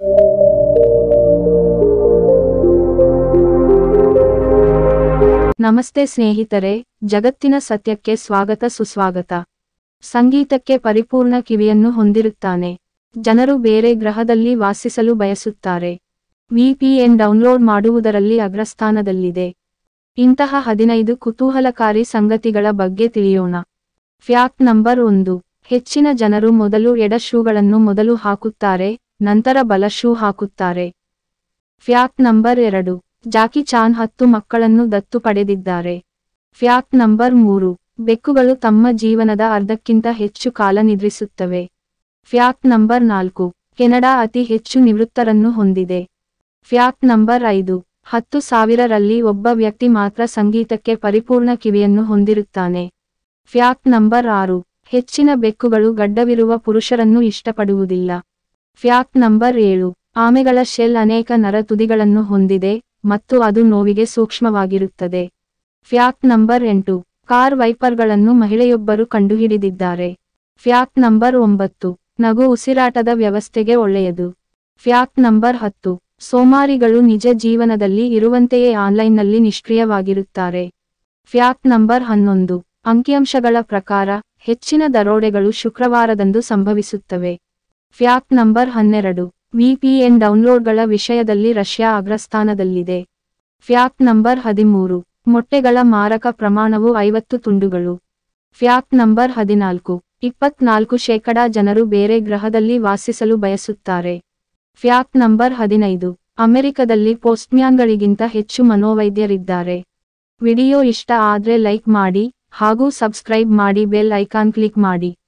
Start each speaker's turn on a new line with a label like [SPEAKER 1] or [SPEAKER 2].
[SPEAKER 1] ನಮಸ್ತೆ ಸ್ನೇಹಿತರೆ ಜಗತ್ತಿನ ಸತ್ಯಕ್ಕೆ ಸ್ವಾಗತ ಸುಸ್ವಾಗತ ಸಂಗೀತಕ್ಕೆ ಪರಿಪೂರ್ಣ ಕಿವಿಯನ್ನು ಹೊಂದಿರುತ್ತಾನೆ ಜನರು ಬೇರೆ ಗ್ರಹದಲ್ಲಿ ವಾಸಿಸಲು ಬಯಸುತ್ತಾರೆ ವಿಪಿಎನ್ ಡೌನ್ಲೋಡ್ ಮಾಡುವುದರಲ್ಲಿ ಅಗ್ರಸ್ಥಾನದಲ್ಲಿದೆ ಇಂತಹ ಹದಿನೈದು ಕುತೂಹಲಕಾರಿ ಸಂಗತಿಗಳ ಬಗ್ಗೆ ತಿಳಿಯೋಣ ಫ್ಯಾಕ್ಟ್ ನಂಬರ್ ಒಂದು ಹೆಚ್ಚಿನ ಜನರು ಮೊದಲು ಎಡ ಶೂಗಳನ್ನು ಮೊದಲು ಹಾಕುತ್ತಾರೆ ನಂತರ ಬಲ ಶೂ ಹಾಕುತ್ತಾರೆ ಫ್ಯಾಕ್ಟ್ ನಂಬರ್ ಎರಡು ಜಾಕಿ ಚಾನ್ ಹತ್ತು ಮಕ್ಕಳನ್ನು ದತ್ತು ಪಡೆದಿದ್ದಾರೆ ಫ್ಯಾಕ್ಟ್ ನಂಬರ್ ಮೂರು ಬೆಕ್ಕುಗಳು ತಮ್ಮ ಜೀವನದ ಅರ್ಧಕ್ಕಿಂತ ಹೆಚ್ಚು ಕಾಲ ನಿದ್ರಿಸುತ್ತವೆ ಫ್ಯಾಕ್ಟ್ ನಂಬರ್ ನಾಲ್ಕು ಕೆನಡಾ ಅತಿ ಹೆಚ್ಚು ನಿವೃತ್ತರನ್ನು ಹೊಂದಿದೆ ಫ್ಯಾಕ್ಟ್ ನಂಬರ್ ಐದು ಹತ್ತು ಸಾವಿರರಲ್ಲಿ ಒಬ್ಬ ವ್ಯಕ್ತಿ ಮಾತ್ರ ಸಂಗೀತಕ್ಕೆ ಪರಿಪೂರ್ಣ ಕಿವಿಯನ್ನು ಹೊಂದಿರುತ್ತಾನೆ ಫ್ಯಾಕ್ಟ್ ನಂಬರ್ ಆರು ಹೆಚ್ಚಿನ ಬೆಕ್ಕುಗಳು ಗಡ್ಡವಿರುವ ಪುರುಷರನ್ನು ಇಷ್ಟಪಡುವುದಿಲ್ಲ ಫ್ಯಾಕ್ಟ್ ನಂಬರ್ ಏಳು ಆಮೆಗಳ ಶೆಲ್ ಅನೇಕ ನರ ತುದಿಗಳನ್ನು ಹೊಂದಿದೆ ಮತ್ತು ಅದು ನೋವಿಗೆ ಸೂಕ್ಷ್ಮವಾಗಿರುತ್ತದೆ ಫ್ಯಾಕ್ಟ್ ನಂಬರ್ ಎಂಟು ಕಾರ್ ವೈಪರ್ಗಳನ್ನು ಮಹಿಳೆಯೊಬ್ಬರು ಕಂಡುಹಿಡಿದಿದ್ದಾರೆ ಫ್ಯಾಕ್ಟ್ ನಂಬರ್ ಒಂಬತ್ತು ನಗು ಉಸಿರಾಟದ ವ್ಯವಸ್ಥೆಗೆ ಒಳ್ಳೆಯದು ಫ್ಯಾಕ್ಟ್ ನಂಬರ್ ಹತ್ತು ಸೋಮಾರಿಗಳು ನಿಜ ಜೀವನದಲ್ಲಿ ಇರುವಂತೆಯೇ ಆನ್ಲೈನ್ನಲ್ಲಿ ನಿಷ್ಕ್ರಿಯವಾಗಿರುತ್ತಾರೆ ಫ್ಯಾಕ್ಟ್ ನಂಬರ್ ಹನ್ನೊಂದು ಅಂಕಿಅಂಶಗಳ ಪ್ರಕಾರ ಹೆಚ್ಚಿನ ದರೋಡೆಗಳು ಶುಕ್ರವಾರದಂದು ಸಂಭವಿಸುತ್ತವೆ ಫ್ಯಾಕ್ಟ್ ನಂಬರ್ ಹನ್ನೆರಡು ವಿಪಿಎನ್ ಡೌನ್ಲೋಡ್ಗಳ ವಿಷಯದಲ್ಲಿ ರಷ್ಯಾ ಅಗ್ರಸ್ಥಾನದಲ್ಲಿದೆ ಫ್ಯಾಕ್ಟ್ ನಂಬರ್ ಹದಿಮೂರು ಮೊಟ್ಟೆಗಳ ಮಾರಕ ಪ್ರಮಾಣವು ಐವತ್ತು ತುಂಡುಗಳು ಫ್ಯಾಕ್ಟ್ ನಂಬರ್ ಹದಿನಾಲ್ಕು ಇಪ್ಪತ್ನಾಲ್ಕು ಶೇಕಡಾ ಜನರು ಬೇರೆ ಗ್ರಹದಲ್ಲಿ ವಾಸಿಸಲು ಬಯಸುತ್ತಾರೆ ಫ್ಯಾಕ್ಟ್ ನಂಬರ್ ಹದಿನೈದು ಅಮೆರಿಕದಲ್ಲಿ ಪೋಸ್ಟ್ಮ್ಯಾನ್ಗಳಿಗಿಂತ ಹೆಚ್ಚು ಮನೋವೈದ್ಯರಿದ್ದಾರೆ ವಿಡಿಯೋ ಇಷ್ಟ ಆದ್ರೆ ಲೈಕ್ ಮಾಡಿ ಹಾಗೂ ಸಬ್ಸ್ಕ್ರೈಬ್ ಮಾಡಿ ಬೆಲ್ ಐಕಾನ್ ಕ್ಲಿಕ್ ಮಾಡಿ